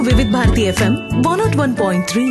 Vividh Bharati FM one naught one point three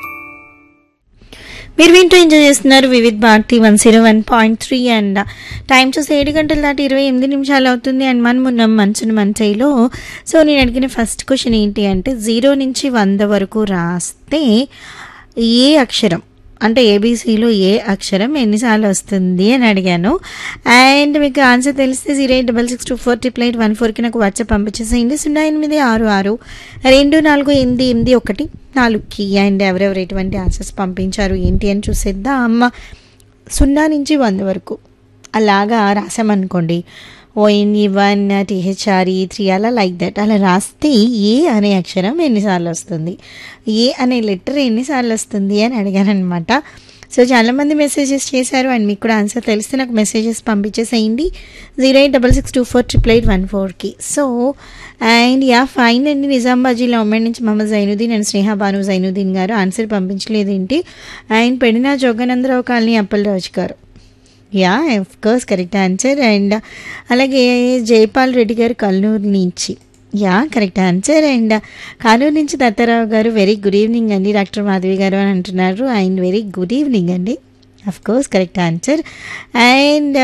మీరు వింటూ enjoy చేస్తున్నారు Vividh Bharati one zero one point three and time చూస్తే ఏడు గంటల దాటి ఇరవై ఎనిమిది నిమిషాలు అవుతుంది అండ్ మనం ఉన్నాం మంచుని మంచైలో సో నేను అడిగిన ఫస్ట్ క్వశ్చన్ ఏంటి అంటే జీరో నుంచి వంద వరకు రాస్తే ఏ అక్షరం అంటే ఏబీసీలో ఏ అక్షరం ఎన్నిసార్లు వస్తుంది అని అడిగాను అండ్ మీకు ఆన్సర్ తెలిస్తే zero eight double six two four triple eight one ఫోర్కి నాకు వాట్సాప్ పంపించేసేయండి సున్నా ఎనిమిది ఆరు ఆరు రెండు నాలుగు ఎనిమిది ఎనిమిది ఒకటి నాలుగుకి అండ్ ఎవరెవరు ఎటువంటి ఆన్సర్స్ పంపించారు ఏంటి అని చూసేద్దాం అమ్మ సున్నా నుంచి వంద వరకు అలాగా రాసామనుకోండి ఓఎన్ఈ వన్ టీహెచ్ఆర్ఈ త్రీ అలా లైక్ దట్ అలా రాస్తే ఏ అనే అక్షరం ఎన్నిసార్లు వస్తుంది ఏ అనే లెటర్ ఎన్నిసార్లు వస్తుంది అని అడిగాను అనమాట సో చాలామంది మెసేజెస్ చేశారు అండ్ మీకు కూడా ఆన్సర్ తెలిస్తే నాకు మెసేజెస్ పంపించేసేయండి zero eight double six two four triple eight one ఫోర్కి సో అండ్ యా ఫైన్ అండి నిజామాబాద్ జిల్లా ఉమ్మడి నుంచి మహమ్మద్ జైనుద్దీన్ అండ్ స్నేహ బాను జైనుద్దీన్ గారు ఆన్సర్ పంపించలేదు ఏంటి అండ్ పెడిన జోగనందరావు కాలనీ అప్పలరాజు గారు yeah of course correct answer and అలాగే జైపాల్ రెడ్డి గారు కల్నూరు నుంచి yeah correct answer and Kanuru నుంచి దత్తారావు గారు వెరీ గుడ్ ఈవినింగ్ అండి డాక్టర్ మాధవి గారు అని అంటున్నారు అండ్ వెరీ గుడ్ ఈవినింగ్ అండి of course correct answer and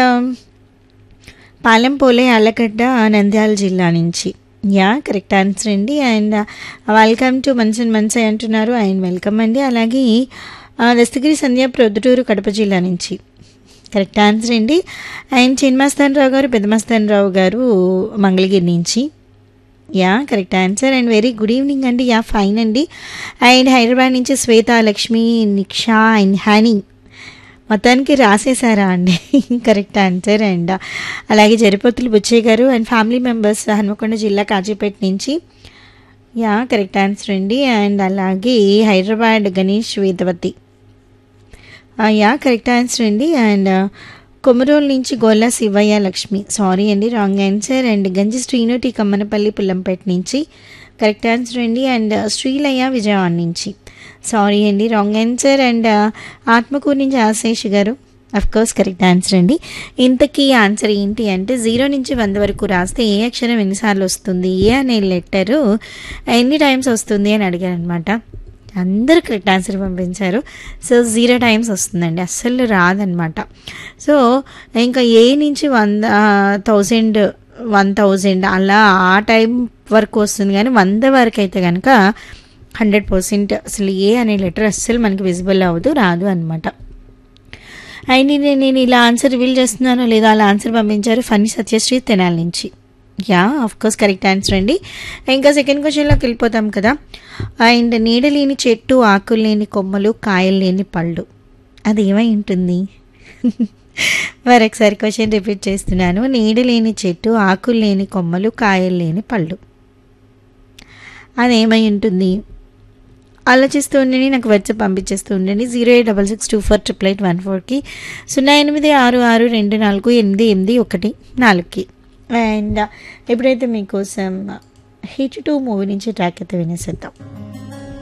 Palempole Allagadda Nandyal జిల్లా నుంచి యా కరెక్ట్ ఆన్సర్ అండి అండ్ వెల్కమ్ టు మన్సన్ మన్సై అంటున్నారు అండ్ వెల్కమ్ అండి అలాగే ఆ, దస్తగిరి సంధ్య ప్రొద్దుటూరు కడప జిల్లా నుంచి కరెక్ట్ ఆన్సర్ అండి అండ్ చిన్మస్తాన్ రావు గారు పెద్దమస్తాన్ రావు గారు మంగళగిరి నుంచి yeah correct answer and very good evening అండి యా ఫైన్ అండి అండ్ హైదరాబాద్ నుంచి శ్వేత లక్ష్మి నిక్షా అండ్ హనీ మొత్తానికి రాసేసారా అండి కరెక్ట్ ఆన్సర్ అండ్ అలాగే జరిపోతులు బుచ్చయ్య గారు అండ్ ఫ్యామిలీ మెంబర్స్ హన్మకొండ జిల్లా కాజీపేట నుంచి యా కరెక్ట్ ఆన్సర్ అండి అండ్ అలాగే హైదరాబాద్ గణేష్ వేదవతి ఆ, యా కరెక్ట్ ఆన్సర్ అండి అండ్ కొమరోల్ నుంచి గోల్లా శివయ్య లక్ష్మి సారీ అండి wrong answer and Ganji Srinu T Kammanapalli Pullampet నుంచి కరెక్ట్ ఆన్సర్ అండి అండ్ శ్రీలయ్య విజయవాడ నుంచి సారీ అండి రాంగ్ ఆన్సర్ అండ్ ఆత్మకూరు నుంచి ఆశేష్ గారు అఫ్ కోర్స్ కరెక్ట్ ఆన్సర్ అండి ఇంతకీ ఆన్సర్ ఏంటి అంటే జీరో నుంచి వంద వరకు రాస్తే ఏ అక్షరం ఎన్నిసార్లు వస్తుంది ఏ అనే లెటరు ఎన్ని టైమ్స్ వస్తుంది అని అడిగారు అనమాట అందరూ కరెక్ట్ ఆన్సర్ పంపించారు సో జీరో టైమ్స్ వస్తుందండి అస్సలు రాదనమాట సో ఇంకా ఏ నుంచి వంద థౌజండ్ వన్ థౌజండ్ అలా ఆ టైం వరకు వస్తుంది కానీ వంద వరకు అయితే కనుక హండ్రెడ్ పర్సెంట్ అసలు ఏ అనే లెటర్ అస్సలు మనకి విజిబుల్ అవ్వదు రాదు అనమాట అండ్ నేను నేను ఇలా ఆన్సర్ రివీల్ చేస్తున్నానో లేదా అలా ఆన్సర్ పంపించారు ఫన్నీ సత్యశ్రీ తెనాలి నుంచి yeah of course correct answer అండి ఇంకా సెకండ్ క్వశ్చన్లోకి వెళ్ళిపోతాం కదా అండ్ నీడ లేని చెట్టు ఆకులు లేని కొమ్మలు కాయలు లేని పళ్ళు అది ఏమై ఉంటుంది మరొకసారి క్వశ్చన్ రిపీట్ చేస్తున్నాను నీడ లేని చెట్టు ఆకులు లేని కొమ్మలు కాయలు లేని పళ్ళు అది ఏమై ఉంటుంది ఆలోచిస్తూ ఉండండి నాకు వచ్చి పంపించేస్తూ ఉండండి zero eight double six two four triple eight one ఫోర్కి సున్నా ఎనిమిది ఆరు ఆరు రెండు నాలుగు ఎనిమిది ఎనిమిది ఒకటి నాలుగుకి అండ్ ఎప్పుడైతే మీకోసం హిట్ టూ మూవీ నుంచి ట్రాక్ అయితే వినేసేద్దాం